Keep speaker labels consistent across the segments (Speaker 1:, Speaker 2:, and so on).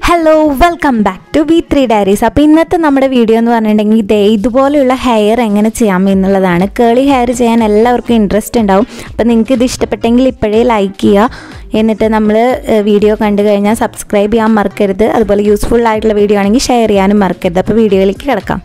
Speaker 1: hello welcome back to B three diaries അപ്പോൾ ഇന്നത്തെ നമ്മുടെ വീഡിയോ എന്ന് പറഞ്ഞിട്ടുണ്ടെങ്കിൽ ഇതേ ഇതുപോലെയുള്ള ഹെയർ എങ്ങനെ ചെയ്യാം എന്നുള്ളതാണ് കേളി ഹെയർ ചെയ്യാൻ എല്ലാവർക്കും ഇൻട്രസ്റ്റ് ഉണ്ടാവും അപ്പോൾ നിങ്ങൾക്ക് ഇത് ഇഷ്ടപ്പെട്ടെങ്കിൽ ഇപ്പോഴേ ലൈക്ക് ചെയ്യുക എന്നിട്ട് നമ്മൾ വീഡിയോ കണ്ടു കഴിഞ്ഞാൽ സബ്സ്ക്രൈബ് ചെയ്യാൻ മറക്കരുത് അതുപോലെ യൂസ്ഫുൾ ആയിട്ടുള്ള വീഡിയോ ആണെങ്കിൽ ഷെയർ ചെയ്യാനും മറക്കരുത് അപ്പോൾ വീഡിയോയിലേക്ക് കിടക്കാം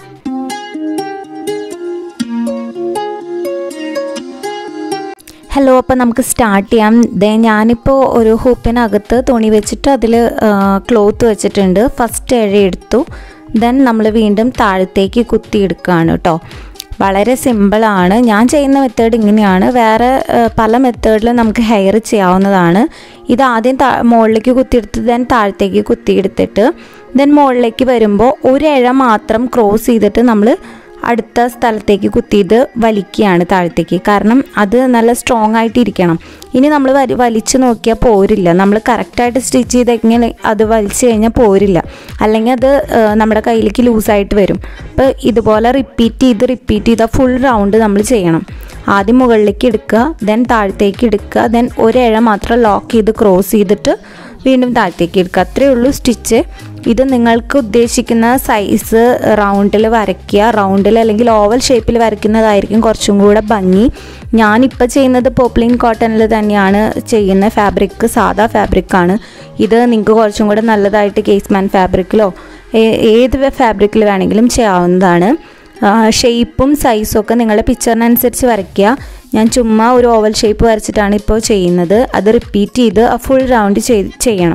Speaker 1: ഹലോ അപ്പോൾ നമുക്ക് സ്റ്റാർട്ട് ചെയ്യാം ദേ ഞാനിപ്പോൾ ഒരു ഹൂപ്പിനകത്ത് തുണി വെച്ചിട്ട് അതിൽ ക്ലോത്ത് വെച്ചിട്ടുണ്ട് ഫസ്റ്റ് ഇഴ എടുത്തു ദെൻ നമ്മൾ വീണ്ടും താഴത്തേക്ക് കുത്തിയെടുക്കുകയാണ് കേട്ടോ വളരെ സിമ്പിളാണ് ഞാൻ ചെയ്യുന്ന മെത്തേഡ് ഇങ്ങനെയാണ് വേറെ പല മെത്തേഡിലും നമുക്ക് ഹെയർ ചെയ്യാവുന്നതാണ് ഇത് ആദ്യം താ മുകളിലേക്ക് കുത്തിയെടുത്ത് ദെൻ താഴത്തേക്ക് കുത്തിയെടുത്തിട്ട് ദെൻ മുകളിലേക്ക് വരുമ്പോൾ ഒരു ഇഴ മാത്രം ക്രോസ് ചെയ്തിട്ട് നമ്മൾ അടുത്ത സ്ഥലത്തേക്ക് കുത്തിയത് വലിക്കുകയാണ് താഴത്തേക്ക് കാരണം അത് നല്ല സ്ട്രോങ് ആയിട്ട് ഇരിക്കണം ഇനി നമ്മൾ വലി വലിച്ചു നോക്കിയാൽ പോരില്ല നമ്മൾ കറക്റ്റായിട്ട് സ്റ്റിച്ച് ചെയ്തെങ്ങനെ അത് വലിച്ചു കഴിഞ്ഞാൽ പോരില്ല അല്ലെങ്കിൽ അത് നമ്മുടെ കയ്യിലേക്ക് ലൂസായിട്ട് വരും അപ്പോൾ ഇതുപോലെ റിപ്പീറ്റ് ചെയ്ത് റിപ്പീറ്റ് ചെയ്താൽ ഫുൾ റൗണ്ട് നമ്മൾ ചെയ്യണം ആദ്യം മുകളിലേക്ക് എടുക്കുക ദെൻ താഴത്തേക്ക് എടുക്കുക ദെൻ ഒരിഴ മാത്രം ലോക്ക് ചെയ്ത് ക്രോസ് ചെയ്തിട്ട് വീണ്ടും താഴത്തേക്ക് എടുക്കുക അത്രയേ ഉള്ളൂ സ്റ്റിച്ച് ഇത് നിങ്ങൾക്ക് ഉദ്ദേശിക്കുന്ന സൈസ് റൗണ്ടിൽ വരയ്ക്കുക റൗണ്ടിൽ അല്ലെങ്കിൽ ഓവൽ ഷേപ്പിൽ വരയ്ക്കുന്നതായിരിക്കും കുറച്ചും കൂടെ ഭംഗി ഞാനിപ്പോൾ ചെയ്യുന്നത് പോപ്ലിൻ കോട്ടണിൽ തന്നെയാണ് ചെയ്യുന്ന ഫാബ്രിക് സാധാ ഫാബ്രിക്കാണ് ഇത് നിങ്ങൾക്ക് കുറച്ചും കൂടെ നല്ലതായിട്ട് കേസ്മാൻ ഫാബ്രിക്കിലോ ഏത് ഫാബ്രിക്കിൽ വേണമെങ്കിലും ചെയ്യാവുന്നതാണ് ഷേപ്പും സൈസും ഒക്കെ നിങ്ങളുടെ പിക്ചറിനനുസരിച്ച് വരയ്ക്കുക ഞാൻ ചുമ്മാ ഒരു ഓവൽ ഷേപ്പ് വരച്ചിട്ടാണ് ഇപ്പോൾ ചെയ്യുന്നത് അത് റിപ്പീറ്റ് ചെയ്ത് ഫുൾ റൗണ്ട് ചെയ്യണം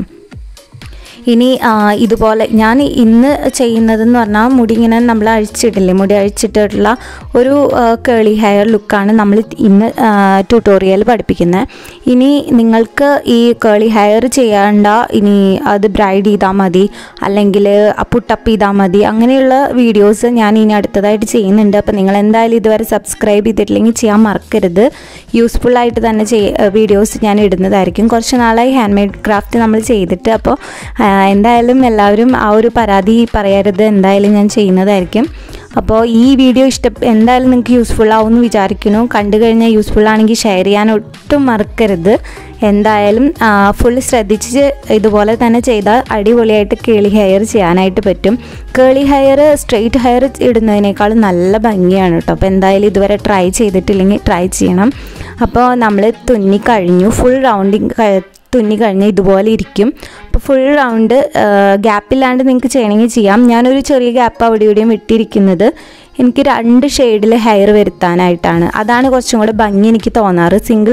Speaker 1: ഇനി ഇതുപോലെ ഞാൻ ഇന്ന് ചെയ്യുന്നതെന്ന് പറഞ്ഞാൽ മുടി ഇങ്ങനെ നമ്മൾ അഴിച്ചിട്ടില്ലേ മുടി അഴിച്ചിട്ടുള്ള ഒരു കേളി ഹെയർ ലുക്കാണ് നമ്മൾ ഇന്ന് ട്യൂട്ടോറിയൽ പഠിപ്പിക്കുന്നത് ഇനി നിങ്ങൾക്ക് ഈ കേളി ഹെയർ ചെയ്യേണ്ട ഇനി അത് ബ്രൈഡ് ചെയ്താൽ മതി അല്ലെങ്കിൽ പുട്ടപ്പ് ചെയ്താൽ മതി അങ്ങനെയുള്ള വീഡിയോസ് ഞാൻ ഇനി അടുത്തതായിട്ട് ചെയ്യുന്നുണ്ട് അപ്പോൾ നിങ്ങൾ എന്തായാലും ഇതുവരെ സബ്സ്ക്രൈബ് ചെയ്തിട്ടില്ലെങ്കിൽ ചെയ്യാൻ മറക്കരുത് യൂസ്ഫുൾ ആയിട്ട് തന്നെ ചെയ്യ വീഡിയോസ് ഞാൻ ഇടുന്നതായിരിക്കും കുറച്ച് നാളായി ഹാൻഡ് മെയ്ഡ് ക്രാഫ്റ്റ് നമ്മൾ ചെയ്തിട്ട് അപ്പോൾ എന്തായാലും എല്ലാവരും ആ ഒരു പരാതി പറയരുത് എന്തായാലും ഞാൻ ചെയ്യുന്നതായിരിക്കും അപ്പോൾ ഈ വീഡിയോ ഇഷ്ട എന്തായാലും നിങ്ങൾക്ക് യൂസ്ഫുൾ ആവുമെന്ന് വിചാരിക്കുന്നു കണ്ടു കഴിഞ്ഞാൽ യൂസ്ഫുൾ ആണെങ്കിൽ ഷെയർ ചെയ്യാൻ ഒട്ടും മറക്കരുത് എന്തായാലും ഫുൾ ശ്രദ്ധിച്ച് ഇതുപോലെ തന്നെ ചെയ്താൽ അടിപൊളിയായിട്ട് കേളി ഹെയർ ചെയ്യാനായിട്ട് പറ്റും കേളി ഹെയർ സ്ട്രെയിറ്റ് ഹെയർ ഇടുന്നതിനേക്കാളും നല്ല ഭംഗിയാണ് കേട്ടോ അപ്പോൾ എന്തായാലും ഇതുവരെ ട്രൈ ചെയ്തിട്ടില്ലെങ്കിൽ ട്രൈ ചെയ്യണം അപ്പോൾ നമ്മൾ തുന്നി കഴിഞ്ഞു ഫുൾ റൗണ്ടിങ് തുന്നി കഴിഞ്ഞാൽ ഇതുപോലെ ഇരിക്കും അപ്പോൾ ഫുൾ റൗണ്ട് ഗ്യാപ്പില്ലാണ്ട് നിങ്ങൾക്ക് ചെയ്യണമെങ്കിൽ ചെയ്യാം ഞാനൊരു ചെറിയ ഗ്യാപ്പ് അവിടെ ഇവിടെയും ഇട്ടിരിക്കുന്നത് എനിക്ക് രണ്ട് ഷെയ്ഡിൽ ഹെയർ വരുത്താനായിട്ടാണ് അതാണ് കുറച്ചും കൂടെ ഭംഗി എനിക്ക് തോന്നാറ് സിംഗിൾ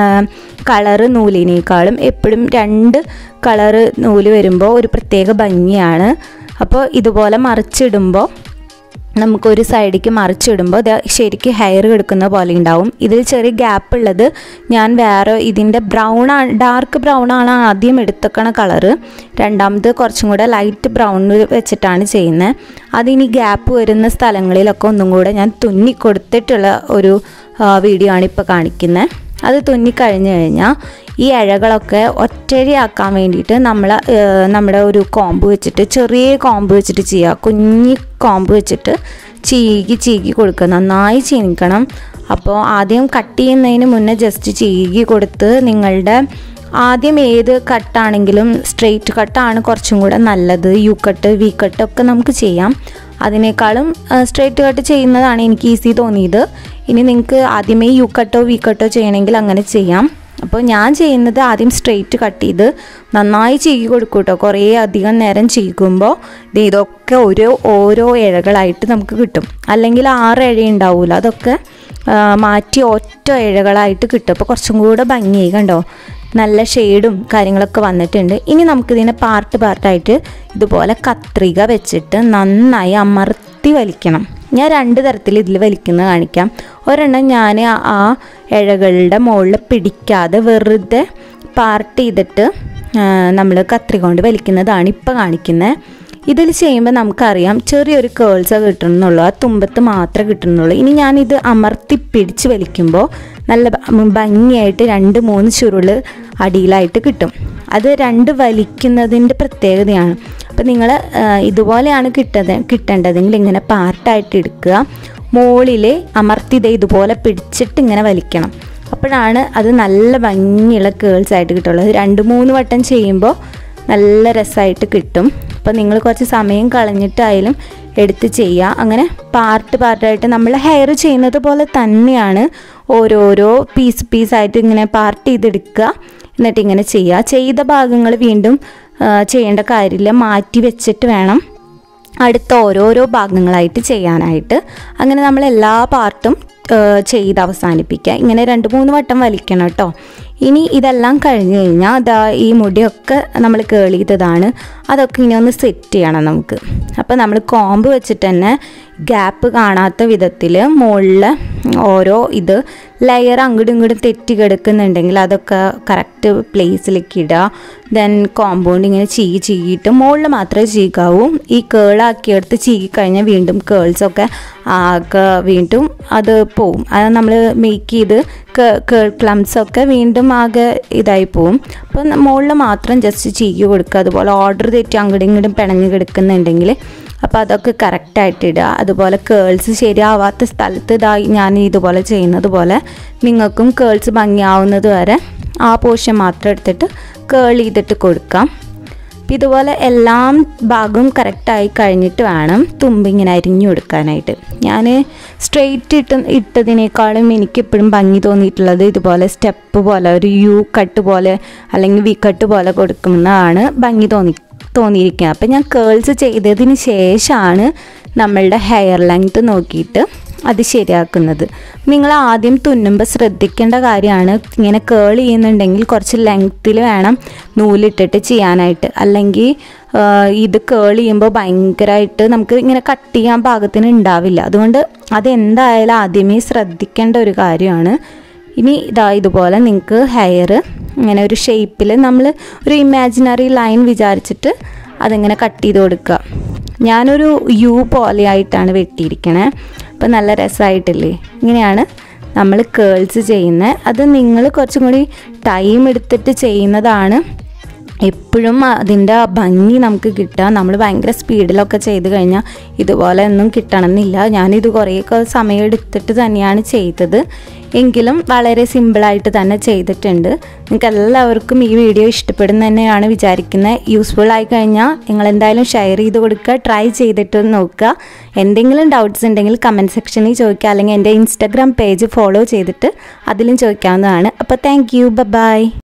Speaker 1: കളറ് നൂലിനേക്കാളും എപ്പോഴും രണ്ട് കളറ് നൂല് വരുമ്പോൾ ഒരു പ്രത്യേക ഭംഗിയാണ് അപ്പോൾ ഇതുപോലെ മറിച്ചിടുമ്പോൾ നമുക്കൊരു സൈഡിലേക്ക് മറിച്ചിടുമ്പോൾ ഇത് ശരിക്കും ഹെയർ എടുക്കുന്ന പോലെ ഉണ്ടാവും ഇതിൽ ചെറിയ ഗ്യാപ്പ് ഉള്ളത് ഞാൻ വേറെ ഇതിൻ്റെ ബ്രൗൺ ആണ് ഡാർക്ക് ബ്രൗൺ ആണ് ആദ്യം എടുത്തക്കണ കളറ് രണ്ടാമത് കുറച്ചും കൂടെ ലൈറ്റ് ബ്രൗൺ വെച്ചിട്ടാണ് ചെയ്യുന്നത് അതിനി ഗ്യാപ്പ് വരുന്ന സ്ഥലങ്ങളിലൊക്കെ ഒന്നും കൂടെ ഞാൻ തുന്നി കൊടുത്തിട്ടുള്ള ഒരു വീഡിയോ ആണ് ഇപ്പോൾ കാണിക്കുന്നത് അത് തുന്നിക്കഴിഞ്ഞ് കഴിഞ്ഞാൽ ഈ ഇഴകളൊക്കെ ഒറ്റഴിയാക്കാൻ വേണ്ടിയിട്ട് നമ്മൾ നമ്മുടെ ഒരു കോമ്പ് വെച്ചിട്ട് ചെറിയ കോമ്പ് വെച്ചിട്ട് ചെയ്യുക കുഞ്ഞി കോമ്പ് വെച്ചിട്ട് ചീകി ചീകി കൊടുക്കുക നന്നായി ചീനിക്കണം അപ്പോൾ ആദ്യം കട്ട് ചെയ്യുന്നതിന് മുന്നേ ജസ്റ്റ് ചീകി കൊടുത്ത് നിങ്ങളുടെ ആദ്യം ഏത് കട്ടാണെങ്കിലും സ്ട്രെയിറ്റ് കട്ടാണ് കുറച്ചും കൂടെ നല്ലത് യു കട്ട് വി കട്ട് ഒക്കെ നമുക്ക് ചെയ്യാം അതിനേക്കാളും സ്ട്രെയിറ്റ് കട്ട് ചെയ്യുന്നതാണ് എനിക്ക് ഈസി തോന്നിയത് ഇനി നിങ്ങൾക്ക് ആദ്യമേ യു കട്ടോ വി കട്ടോ ചെയ്യണമെങ്കിൽ അങ്ങനെ ചെയ്യാം അപ്പോൾ ഞാൻ ചെയ്യുന്നത് ആദ്യം സ്ട്രെയിറ്റ് കട്ട് ചെയ്ത് നന്നായി ചീകി കൊടുക്കും കേട്ടോ കുറേ അധികം നേരം ചീകുമ്പോൾ ഇതൊക്കെ ഓരോ ഓരോ ഇഴകളായിട്ട് നമുക്ക് കിട്ടും അല്ലെങ്കിൽ ആറ് ഇഴ ഉണ്ടാവില്ല അതൊക്കെ മാറ്റി ഒറ്റ ഇഴകളായിട്ട് കിട്ടും അപ്പോൾ കുറച്ചും കൂടെ ഭംഗിയായി കണ്ടോ നല്ല ഷെയ്ഡും കാര്യങ്ങളൊക്കെ വന്നിട്ടുണ്ട് ഇനി നമുക്കിതിനെ പാർട്ട് പാർട്ടായിട്ട് ഇതുപോലെ കത്രിക വെച്ചിട്ട് നന്നായി അമർത്തി വലിക്കണം ഞാൻ രണ്ട് തരത്തിൽ ഇതിൽ വലിക്കുന്നത് കാണിക്കാം ഒരെണ്ണം ഞാൻ ആ ഇഴകളുടെ മുകളിൽ പിടിക്കാതെ വെറുതെ പാർട്ട് ചെയ്തിട്ട് നമ്മൾ കത്രിക കൊണ്ട് വലിക്കുന്നതാണ് ഇപ്പോൾ കാണിക്കുന്നത് ഇതിൽ ചെയ്യുമ്പോൾ നമുക്കറിയാം ചെറിയൊരു കേൾസ് കിട്ടണമെന്നുള്ളൂ ആ തുമ്പത്ത് മാത്രമേ കിട്ടുന്നുള്ളൂ ഇനി ഞാനിത് അമർത്തി പിടിച്ച് വലിക്കുമ്പോൾ നല്ല ഭംഗിയായിട്ട് രണ്ട് മൂന്ന് ചുരുൾ അടിയിലായിട്ട് കിട്ടും അത് രണ്ട് വലിക്കുന്നതിൻ്റെ പ്രത്യേകതയാണ് അപ്പോൾ നിങ്ങൾ ഇതുപോലെയാണ് കിട്ടത് കിട്ടേണ്ടതെങ്കിൽ ഇങ്ങനെ പാർട്ടായിട്ട് എടുക്കുക മുകളിൽ അമർത്തിത ഇതുപോലെ പിടിച്ചിട്ട് ഇങ്ങനെ വലിക്കണം അപ്പോഴാണ് അത് നല്ല ഭംഗിയുള്ള കേൾസ് ആയിട്ട് കിട്ടുള്ളൂ രണ്ട് മൂന്ന് വട്ടം ചെയ്യുമ്പോൾ നല്ല രസമായിട്ട് കിട്ടും അപ്പോൾ നിങ്ങൾ കുറച്ച് സമയം കളഞ്ഞിട്ടായാലും എടുത്ത് ചെയ്യുക അങ്ങനെ പാർട്ട് പാർട്ടായിട്ട് നമ്മൾ ഹെയർ ചെയ്യുന്നത് പോലെ തന്നെയാണ് ഓരോരോ പീസ് പീസായിട്ട് ഇങ്ങനെ പാർട്ട് ചെയ്തെടുക്കുക എന്നിട്ട് ഇങ്ങനെ ചെയ്യുക ചെയ്ത ഭാഗങ്ങൾ വീണ്ടും ആ, ചെയ്യേണ്ട കാര്യമില്ല മാറ്റി വെച്ചിട്ട് വേണം അടുത്ത ഓരോരോ ഭാഗങ്ങളായിട്ട് ചെയ്യാനായിട്ട് അങ്ങനെ നമ്മൾ എല്ലാ പാർട്ടും ഏഹ്, ചെയ്ത് അവസാനിപ്പിക്കുക ഇങ്ങനെ രണ്ട് മൂന്ന് വട്ടം വലിക്കണം കേട്ടോ ഇനി ഇതെല്ലാം കഴിഞ്ഞ് കഴിഞ്ഞാൽ അതാ ഈ മുടിയൊക്കെ നമ്മൾ കേൾ ചെയ്തതാണ് അതൊക്കെ ഇനി ഒന്ന് സെറ്റ് ചെയ്യണം നമുക്ക് അപ്പോൾ നമ്മൾ കോമ്പ് വെച്ചിട്ട് തന്നെ ഗ്യാപ്പ് കാണാത്ത വിധത്തിൽ മുകളിൽ ഓരോ ഇത് ലെയർ അങ്ങോട്ടും ഇങ്ങോട്ടും തെറ്റി കിടക്കുന്നുണ്ടെങ്കിൽ അതൊക്കെ കറക്റ്റ് പ്ലേസിലേക്ക് ഇടുക ദെൻ കോമ്പൗണ്ട് ഇങ്ങനെ ചീകി ചീകിയിട്ട് മുകളിൽ മാത്രമേ ചീകാവൂ ഈ കേളാക്കിയെടുത്ത് ചീകി കഴിഞ്ഞാൽ വീണ്ടും കേൾസൊക്കെ ആകെ വീണ്ടും അത് പോവും അത് നമ്മൾ മേക്ക് ചെയ്ത് കേൾ ക്ലംസ് ഒക്കെ വീണ്ടും ആകെ ഇതായി പോവും അപ്പോൾ മുകളിൽ മാത്രം ജസ്റ്റ് ചീകി കൊടുക്കുക അതുപോലെ ഓർഡർ തെറ്റി അങ്ങോട്ടും ഇങ്ങോട്ടും പിണഞ്ഞ് കിടക്കുന്നുണ്ടെങ്കിൽ അപ്പോൾ അതൊക്കെ കറക്റ്റായിട്ട് ഇടുക അതുപോലെ കേൾസ് ശരിയാവാത്ത സ്ഥലത്ത് ഇതായി ഞാൻ ഇതുപോലെ ചെയ്യുന്നത് പോലെ നിങ്ങൾക്കും കേൾസ് ഭംഗിയാവുന്നത് വരെ ആ പോർഷൻ മാത്രം എടുത്തിട്ട് കേൾ ചെയ്തിട്ട് കൊടുക്കാം അപ്പം ഇതുപോലെ എല്ലാം ഭാഗവും കറക്റ്റായി കഴിഞ്ഞിട്ട് വേണം തുമ്പിങ്ങനെ അരിഞ്ഞു കൊടുക്കാനായിട്ട് ഞാൻ സ്ട്രെയിറ്റ് ഇട്ട് ഇട്ടതിനേക്കാളും എനിക്കെപ്പോഴും ഭംഗി തോന്നിയിട്ടുള്ളത് ഇതുപോലെ സ്റ്റെപ്പ് പോലെ ഒരു യു കട്ട് പോലെ അല്ലെങ്കിൽ വി കട്ട് പോലെ കൊടുക്കുന്നതാണ് ഭംഗി തോന്നി തോന്നിയിരിക്കുക അപ്പം ഞാൻ കേൾസ് ചെയ്തതിന് ശേഷമാണ് നമ്മളുടെ ഹെയർ ലെങ്ത് നോക്കിയിട്ട് അത് ശരിയാക്കുന്നത് നിങ്ങൾ ആദ്യം തുന്നുമ്പോൾ ശ്രദ്ധിക്കേണ്ട കാര്യമാണ് ഇങ്ങനെ കേൾ ചെയ്യുന്നുണ്ടെങ്കിൽ കുറച്ച് ലെങ്ത്തിൽ വേണം നൂലിട്ടിട്ട് ചെയ്യാനായിട്ട് അല്ലെങ്കിൽ ആ, ഇത് കേൾ ചെയ്യുമ്പോൾ ഭയങ്കരമായിട്ട് നമുക്ക് ഇങ്ങനെ കട്ട് ചെയ്യാൻ പാകത്തിന് ഉണ്ടാവില്ല അതുകൊണ്ട് അതെന്തായാലും ആദ്യമേ ശ്രദ്ധിക്കേണ്ട ഒരു കാര്യമാണ് ഇനി ഇതാ ഇതുപോലെ നിങ്ങൾക്ക് ഹെയർ ഇങ്ങനെ ഒരു ഷേപ്പിൽ നമ്മൾ ഒരു ഇമാജിനറി ലൈൻ വിചാരിച്ചിട്ട് അതിങ്ങനെ കട്ട് ചെയ്ത് കൊടുക്കുക ഞാനൊരു യു പോലെയായിട്ടാണ് വെട്ടിയിരിക്കണേ അപ്പം നല്ല രസമായിട്ടില്ലേ ഇങ്ങനെയാണ് നമ്മൾ കേൾസ് ചെയ്യുന്നത് അത് നിങ്ങൾ കുറച്ചും കൂടി ടൈം എടുത്തിട്ട് ചെയ്യുന്നതാണ് എപ്പോഴും അതിൻ്റെ ആ ഭംഗി നമുക്ക് കിട്ടുക നമ്മൾ ഭയങ്കര സ്പീഡിലൊക്കെ ചെയ്ത് കഴിഞ്ഞാൽ ഇതുപോലെ ഒന്നും കിട്ടണമെന്നില്ല ഞാനിത് കുറേയൊക്കെ സമയം എടുത്തിട്ട് തന്നെയാണ് ചെയ്തത് എങ്കിലും വളരെ സിമ്പിളായിട്ട് തന്നെ ചെയ്തിട്ടുണ്ട് നിങ്ങൾക്ക് എല്ലാവർക്കും ഈ വീഡിയോ ഇഷ്ടപ്പെടുന്ന തന്നെയാണ് വിചാരിക്കുന്നത് യൂസ്ഫുൾ ആയി കഴിഞ്ഞാൽ നിങ്ങൾ എന്തായാലും ഷെയർ ചെയ്ത് കൊടുക്കുക ട്രൈ ചെയ്തിട്ട് നോക്കുക എന്തെങ്കിലും ഡൗട്ട്സ് ഉണ്ടെങ്കിൽ കമൻറ്റ് സെക്ഷനിൽ ചോദിക്കുക അല്ലെങ്കിൽ എൻ്റെ ഇൻസ്റ്റാഗ്രാം പേജ് ഫോളോ ചെയ്തിട്ട് അതിലും ചോദിക്കാവുന്നതാണ് അപ്പോൾ താങ്ക് യു ബൈ